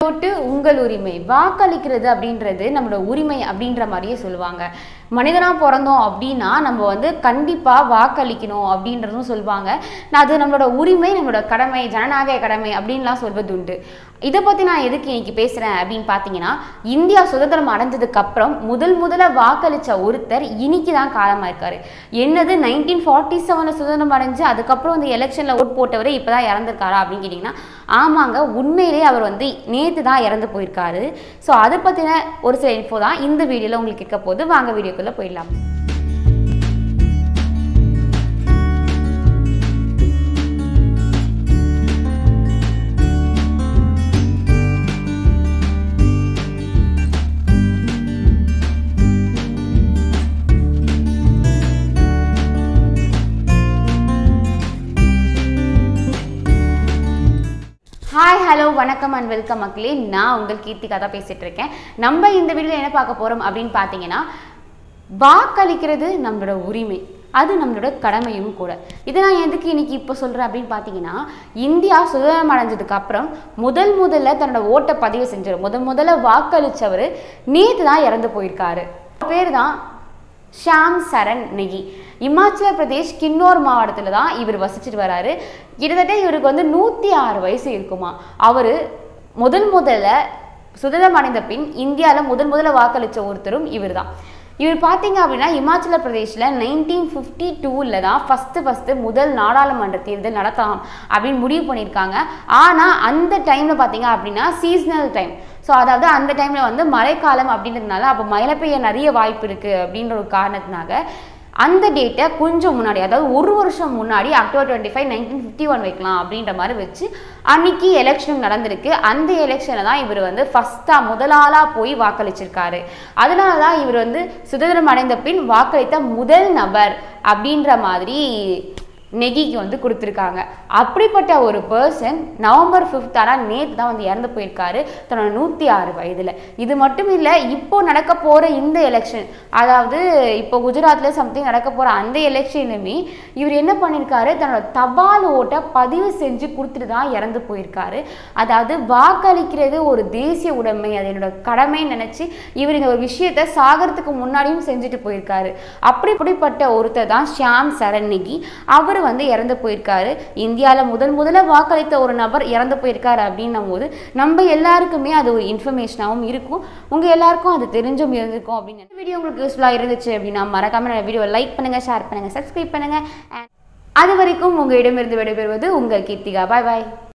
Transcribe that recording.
ஓட்டு உங்கள் உரிமை வாக்களிக்கிறது அப்படின்றது நம்மளோட உரிமை அப்படின்ற மாதிரியே சொல்லுவாங்க மனிதனாக பிறந்தோம் அப்படின்னா நம்ம வந்து கண்டிப்பாக வாக்களிக்கணும் அப்படின்றதும் சொல்லுவாங்க நான் அது நம்மளோட உரிமை நம்மளோட கடமை ஜனநாயக கடமை அப்படின்லாம் சொல்வது உண்டு இதை பற்றி நான் எதுக்கு இன்னைக்கு பேசுகிறேன் அப்படின்னு பார்த்தீங்கன்னா இந்தியா சுதந்திரம் அடைஞ்சதுக்கு அப்புறம் முதல் முதல்ல வாக்களித்த ஒருத்தர் இன்னைக்கு தான் காலமாக இருக்காரு என்னது நைன்டீன் ஃபார்ட்டி செவனில் சுதந்திரம் அடைஞ்சு அதுக்கப்புறம் இந்த எலெக்ஷனில் ஓட் போட்டவர் இப்போ தான் இறந்துருக்காரா அப்படின்னு கேட்டிங்கன்னா ஆமாங்க உண்மையிலேயே அவர் வந்து நேற்று தான் இறந்து போயிருக்காரு ஸோ அதை பற்றின ஒரு சில இன்ஃபோ தான் இந்த வீடியோவில் உங்களுக்கு இருக்க போது வாங்க வீடியோக்குள்ளே போயிடலாம் ஹாய் ஹலோ வணக்கம் அண்ட் வெல்கம் மக்களே நான் உங்கள் கீர்த்திகா தான் பேசிகிட்டு இருக்கேன் நம்ம இந்த வீடியோவில் என்ன பார்க்க போகிறோம் அப்படின்னு பார்த்தீங்கன்னா வாக்களிக்கிறது நம்மளோட உரிமை அது நம்மளோட கடமையும் கூட இதை நான் எதுக்கு இன்னைக்கு இப்போ சொல்கிறேன் அப்படின்னு பார்த்தீங்கன்னா இந்தியா சுதந்திரம் அடைஞ்சதுக்கு அப்புறம் முதல் முதல்ல தன்னோட ஓட்டை பதிவு செஞ்சார் முதல் முதல்ல வாக்களித்தவர் நேற்று தான் இறந்து போயிருக்காரு பேர் தான் ஷாம் சரண் நெகி இமாச்சல பிரதேஷ் கின்னோர் மாவட்டத்தில் தான் இவர் வசிச்சுட்டு வராரு கிட்டத்தட்ட இவருக்கு வந்து நூற்றி ஆறு வயசு இருக்குமா அவர் முதல் முதல்ல சுதந்திரம் அடைந்த பின் இந்தியாவில் முதல் முதல்ல வாக்களித்த ஒருத்தரும் இவர் தான் இவர் பார்த்தீங்க அப்படின்னா இமாச்சல பிரதேஷில் நைன்டீன் ஃபிஃப்டி டூவில் தான் ஃபஸ்ட்டு ஃபஸ்ட்டு முதல் நாடாளுமன்ற தேர்தல் நடத்தலாம் அப்படின்னு முடிவு பண்ணியிருக்காங்க ஆனால் அந்த டைமில் பார்த்தீங்க அப்படின்னா சீஸ்னல் டைம் ஸோ அதாவது அந்த டைமில் வந்து மழைக்காலம் அப்படின்றதுனால அப்போ மழை பெய்ய நிறைய வாய்ப்பு இருக்குது அப்படின்ற ஒரு காரணத்தினால அந்த டேட்டை கொஞ்சம் முன்னாடி அதாவது ஒரு வருஷம் முன்னாடி October twenty five nineteen fifty one வைக்கலாம் அப்படின்ற மாதிரி வச்சு அன்னைக்கு எலெக்ஷன் நடந்திருக்கு அந்த எலெக்ஷனில் தான் இவர் வந்து ஃபஸ்ட்டாக முதலாளாக போய் வாக்களிச்சிருக்காரு அதனால தான் இவர் வந்து சுதந்திரம் அடைந்த பின் வாக்களித்த முதல் நபர் அப்படின்ற மாதிரி நெகிக்கு வந்து கொடுத்துருக்காங்க அப்படிப்பட்ட ஒரு பர்சன் நவம்பர் ஃபிஃப்த் ஆனால் நேற்று தான் வந்து இறந்து போயிருக்காரு தன்னோட நூற்றி ஆறு வயதில் இது மட்டும் இல்லை இப்போ நடக்க போகிற இந்த எலெக்ஷன் அதாவது இப்போ குஜராத்தில் சம்திங் நடக்க போகிற அந்த எலெக்ஷனுமே இவர் என்ன பண்ணியிருக்காரு தன்னோட தபால் ஓட்டை பதிவு செஞ்சு கொடுத்துட்டு தான் இறந்து போயிருக்காரு அதாவது வாக்களிக்கிறது ஒரு தேசிய உடைமை அது என்னோட கடமைன்னு நினச்சி இவர் இந்த ஒரு விஷயத்த சாகிறதுக்கு முன்னாடியும் செஞ்சுட்டு போயிருக்காரு அப்படி இப்படிப்பட்ட ஒருத்தர் தான் ஷியாம் சரண் நெகி அவர் வந்து இறந்து போயிருக்காரு இந்தியாவில் முதல் முதல்ல வாக்களித்த ஒரு நபர் இறந்து போயிருக்காரு அப்படின்னும் போது நம்ம எல்லாருக்குமே அது ஒரு இன்ஃபர்மேஷனாகவும் இருக்கும் உங்கள் எல்லாருக்கும் அது தெரிஞ்சும் இருந்திருக்கும் அப்படின்னு இந்த வீடியோ உங்களுக்கு யூஸ்ஃபுல்லாக இருந்துச்சு அப்படின்னா மறக்காம நம்ம வீடியோ லைக் பண்ணுங்கள் ஷேர் பண்ணுங்கள் சப்ஸ்கிரைப் பண்ணுங்கள் அது வரைக்கும் உங்களிடமிருந்து விடைபெறுவது உங்கள் கீர்த்திகா பாய் பாய்